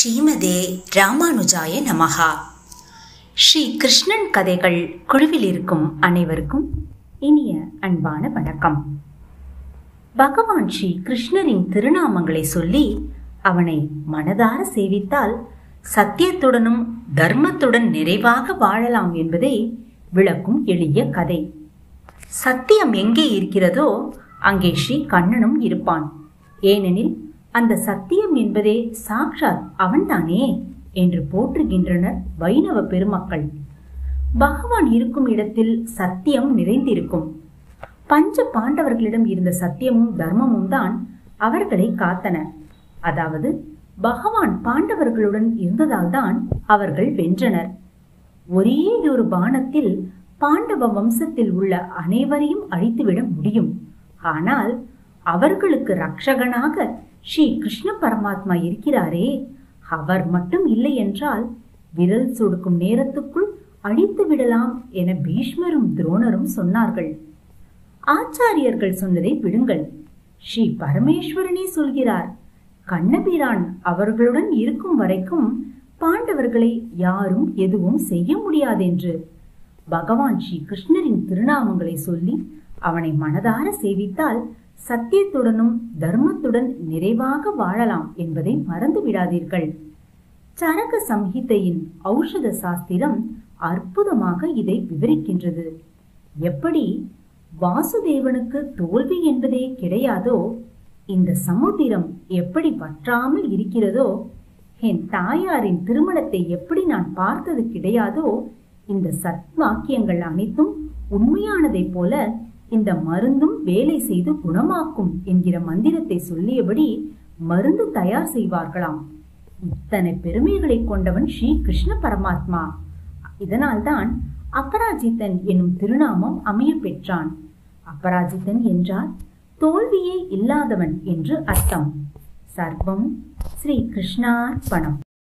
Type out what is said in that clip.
ஸ்ரீமதே ராமானுஜாய நமகா ஸ்ரீ கிருஷ்ணன் கதைகள் குழுவில் இருக்கும் அனைவருக்கும் இனிய அன்பான வணக்கம் பகவான் ஸ்ரீ கிருஷ்ணரின் திருநாமங்களை சொல்லி அவனை மனதார சேவித்தால் சத்தியத்துடனும் தர்மத்துடன் நிறைவாக வாழலாம் என்பதை விளக்கும் எளிய கதை சத்தியம் எங்கே இருக்கிறதோ அங்கே ஸ்ரீ கண்ணனும் இருப்பான் ஏனெனில் அந்த சத்தியம் என்பதே சாக்ஷாத் அவன்தானே என்று போற்றுகின்றனர் வைணவ பெருமக்கள் பகவான் இருக்கும் இடத்தில் சத்தியம் நிறைந்திருக்கும் பஞ்ச பாண்டவர்களிடம் இருந்த சத்தியமும் தர்மமும் தான் அவர்களை காத்தன அதாவது பகவான் பாண்டவர்களுடன் இருந்ததால் தான் அவர்கள் வென்றனர் ஒரே ஒரு பானத்தில் பாண்டவ வம்சத்தில் உள்ள அனைவரையும் அழித்துவிட முடியும் ஆனால் அவர்களுக்கு ரக்ஷகனாக ஸ்ரீ கிருஷ்ண பரமாத்மா இருக்கிறாரே அவர் மட்டும் இல்லை என்றால் விரல் சொடுக்கும் நேரத்துக்குள் அழித்து விடலாம் என பீஷ்மரும் துரோணரும் சொன்னார்கள் ஆச்சாரியர்கள் சொன்னதை விடுங்கள் ஸ்ரீ பரமேஸ்வரனே சொல்கிறார் கண்ணபிரான் அவர்களுடன் இருக்கும் வரைக்கும் பாண்டவர்களை யாரும் எதுவும் செய்ய முடியாதென்று பகவான் ஸ்ரீ கிருஷ்ணரின் திருநாமங்களை சொல்லி அவனை மனதார சேவித்தால் சத்தியத்துடனும் தர்மத்துடன் நிறைவாக வாழலாம் என்பதை மறந்து விடாதீர்கள் சரக சம்ஹிதையின் ஔஷத சாஸ்திரம் அற்புதமாக இதை விவரிக்கின்றது எப்படி வாசுதேவனுக்கு தோல்வி என்பதே கிடையாதோ இந்த சமுத்திரம் எப்படி வற்றாமல் இருக்கிறதோ என் தாயாரின் திருமணத்தை எப்படி நான் பார்த்தது கிடையாதோ இந்த சத்வாக்கியங்கள் அனைத்தும் உண்மையானதைப் போல இந்த மருந்தும் வேலை செய்து குணமாக்கும் என்கிற மந்திரத்தை சொல்லியபடி மருந்து தயார் செய்வார்களாம் இத்தனை பெருமைகளை கொண்டவன் ஸ்ரீ கிருஷ்ண பரமாத்மா இதனால்தான் அபராஜித்தன் என்னும் திருநாமம் அமைய பெற்றான் அபராஜித்தன் என்றால் தோல்வியே இல்லாதவன் என்று அர்த்தம் சர்வம் ஸ்ரீ கிருஷ்ணார்ப்பணம்